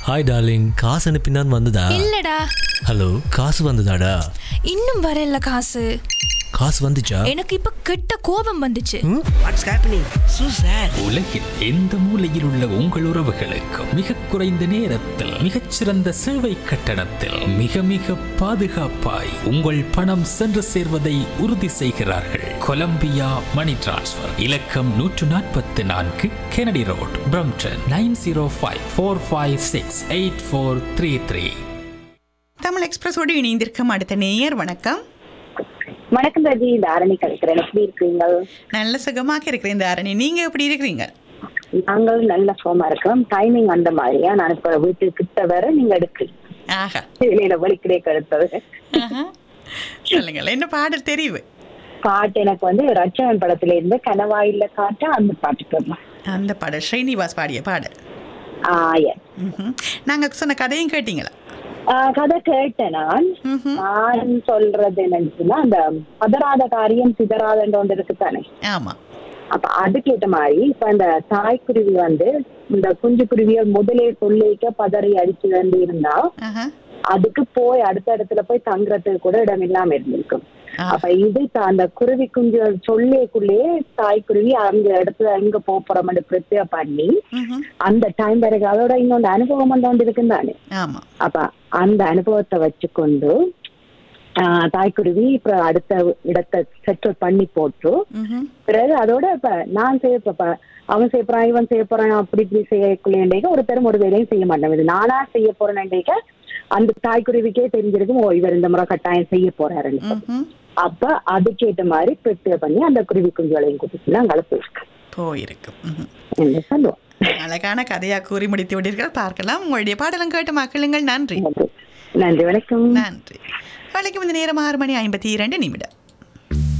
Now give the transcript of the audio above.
Hi darling காசு அனுப்பினான் வந்ததா இல்லடா ஹலோ காசு வந்ததாடா இன்னும் வரல காசு காசு வந்துச்சா எனக்கு இப்ப கெட்ட கோபம் வந்துச்சு வாட்ஸ் ஹேப்பனிங் சூ சார் உலகில் எந்த மூலையில் உள்ள உங்கள் உறவுகளுக்கு மிக குறைந்த நேரத்தில் மிகச்சிறந்த சேவை கட்டணத்தில் மிக மிக பாதுகாப்பாய் உங்கள் பணம் சென்று சேர்வதை உறுதி செய்கிறார்கள் கொலம்பியா மணி டிரான்ஸ்ஃபர் இலக்கம் நூற்று நாற்பத்தி நான்கு Kennedy road Brampton nine zero five four five six eight four three three Tamil எக்ஸ்பிரஸோடு இணைந்திருக்கும் அடுத்த நேயர் வணக்கம் வணக்கம் ரஜி இந்த ஆரணி கலைக்கிறேன் எப்படி இருக்கீங்க நல்ல சுகமாக இருக்கிற இந்த அரணி நீங்க எப்படி இருக்கிறீங்க நாங்கள் நல்ல ஃபோமா இருக்கிறோம் டைமிங் அந்த மாதிரியா நான் இப்ப வீட்டுக்கு கிட்ட வர நீங்க எடுக்கிறீங்க ஆஹா வெளியில வலிக்கிறே கழுத்தது ஆஹா. சொல்லுங்கள் என்ன பாடல் தெரிவு பாட்டு எனக்கு வந்து ரச்சவன் படத்துல இருந்து கனவாயில காட்ட அந்த பாட்டு போடலாம் அந்த பாடல் ஸ்ரீனிவாஸ் பாடிய பாடல் ஆஹ் yes. ம்ஹும். நாங்க சொன்ன கதையும் கேட்டீங்களா ஆஹ் கதை கேட்டேன் நான் ம்ஹும். நான் சொல்றது என்னன்னா அந்த பதறாத காரியம் சிதறாதன்ற ஒன்று இருக்குதானே ஆமா அப்ப அதுக்கேற்ற மாதிரி இப்ப இந்த தாய்க்குருவி வந்து இந்த குஞ்சு குருவிய முதலே சொல்லிக்க பதறி அடிச்சு வந்து இருந்தா ஆஹா. அதுக்கு போய் அடுத்த இடத்துல போய் தங்குறதுக்கு கூட இடம் இல்லாம இருந்திருக்கும் ஆ. அப்ப இது த- அந்த குருவி குஞ்சு சொல்லிக்குள்ளேயே தாய்க்குருவி அந்த இடத்துல எங்க போக போறோம்னு ப்ரிப்பேர் பண்ணி ம்ஹும். அந்த டைம் பிறகு அதோட இன்னொன்று அனுபவம் வந்து ஒன்று இருக்குன்னு தானே ஆமா அப்ப அந்த அனுபவத்தை வச்சுக்கொண்டு ஆஹ், தாய்க்குருவி இப்ப அடுத்த இடத்தை செட்டில் பண்ணி போட்டு ம்ஹும். பிறகு அதோட இப்ப நான் செய்ய இப்ப அவன் செய்ய போறான் இவன் செய்ய போறான் அப்படி இப்படி செய்யக்குள்ளேண்டேக்க ஒருத்தரும் ஒரு வேலையும் செய்ய மாட்டேன் இது நானா செய்ய போறேன்டேக்க அந்த தாய்க்குருவிக்கே தெரிஞ்சிருக்கும் ஓ இவர் இந்த முறை கட்டாயம் செய்ய போறாருன்னு ம்ஹும். அப்ப அதுக்கேற்ற மாதிரி ப்ரிப்பேர் பண்ணி அந்த குருவி குஞ்சுகளையும் கூட்டிட்டு நாங்கள் போயிருக்கோம் போயிருக்கும் ம்ஹும். என்று சொல்லுவோம் அழகான கதையா கூறி முடித்து விட்டீர்கள் பார்க்கலாம் உங்களுடைய பாடலும் கேட்டு மக்களுங்கள் நன்றி நன்றி வணக்கம் நன்றி வணக்கம் இந்த நேரம் ஆறு மணி ஐம்பத்தி இரண்டு நிமிடம்